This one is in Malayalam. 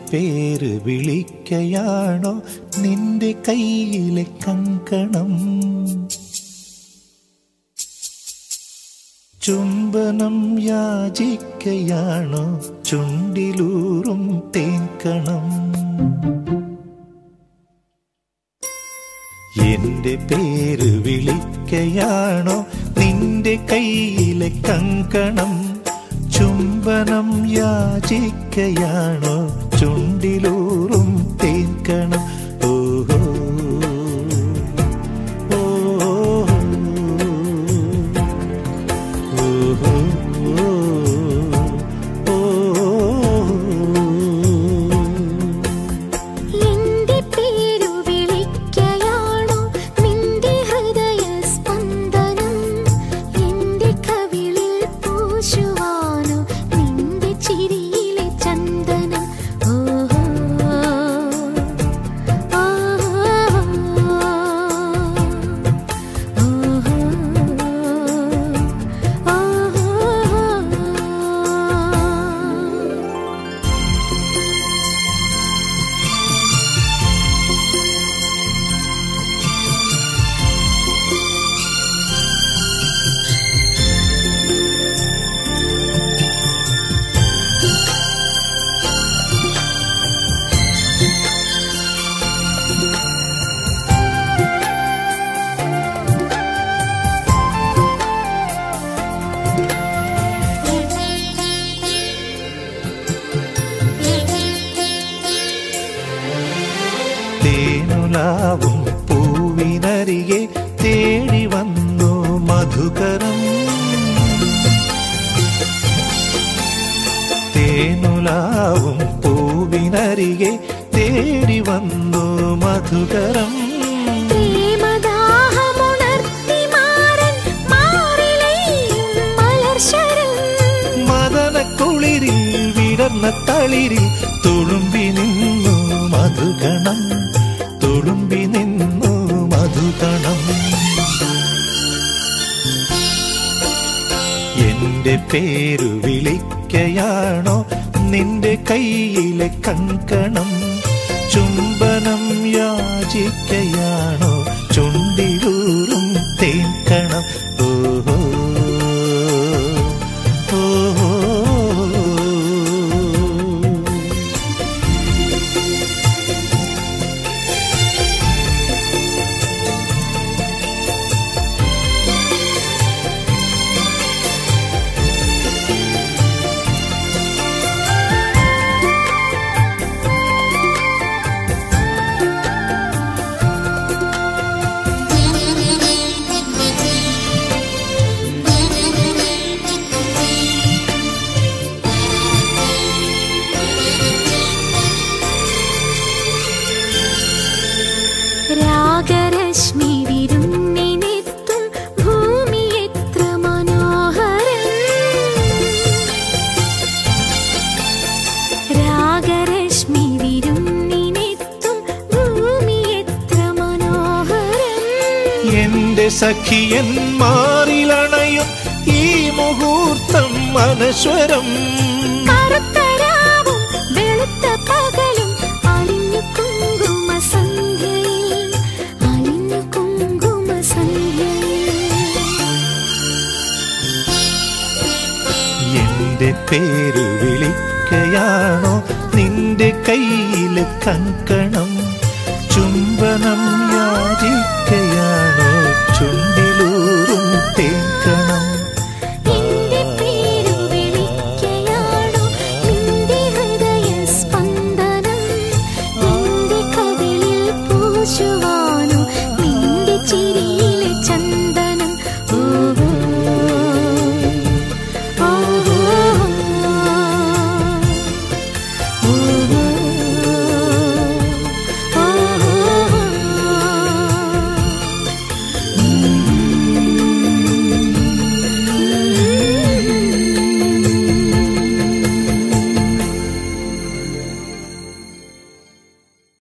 പേര് വിളിക്കയാണോ നിന്റെ കയ്യിലെ കങ്കണം ചുംബനം യാചിക്കയാണോ ചുണ്ടിലൂറും തേക്കണം എന്റെ പേര് വിളിക്കയാണോ നിന്റെ കയ്യിലെ കങ്കണം ചുംബനം യാചിക്കയാണോ ചുണ്ടിലൂറും തേക്കണം ഓഹോ ഓഹോ നിന്റെ പേരു വിളിക്കയാണോ നിന്റെ ഹൃദയ സ്പന്ദനം എന്റെ കവിളിൽ പൂശുവാനോ നിന്റെ ചിരിയിലെ ചന്ദനം ഓഹോ ഓഹോ തേനുലാവും പൂവിനരികെ തേടി വന്നു മധുകരം തേനുലാവും പൂവിനരികെ തേടി വന്നു മധുകരം പ്രേമദാഹമുണർത്തി മാറൻ മാറിലെയും മലർശരം മദനക്കുളിരിൽ വിടർന്ന തളിരിൽ തുളുമ്പി നിന്നു മധുകണം തുളുമ്പി നിന്നു മധുകണം എന്റെ പേരു വിളിക്കയാണോ നിന്റെ കയ്യിലെ കങ്കണം ചുംബനം യാചിക്കയാണോ ചുണ്ടിലൂറും തേക്കണം ഓഹോ ഓഹോ രാഗരശ്മി വിരുന്നിനെത്തും ഭൂമി എത്ര മനോഹരം രാഗരശ്മി വിരുന്നിനെത്തും ഭൂമി എത്ര മനോഹരം എന്റെ സഖിയൻ മാറിലണയും ഈ മുഹൂർത്തം അനശ്വരം കറുത്തരാവും വെളുത്ത പകലും അലിഞ്ഞു കുങ്കുമ സന്ധ്യയിൽ അലിഞ്ഞു കുങ്കുമ സന്ധ്യയിൽ എന്റെ പേര് വിളിക്കയാണോ നിന്റെ കയ്യിലെ കങ്കണം ചുംബനം യാചിക്ക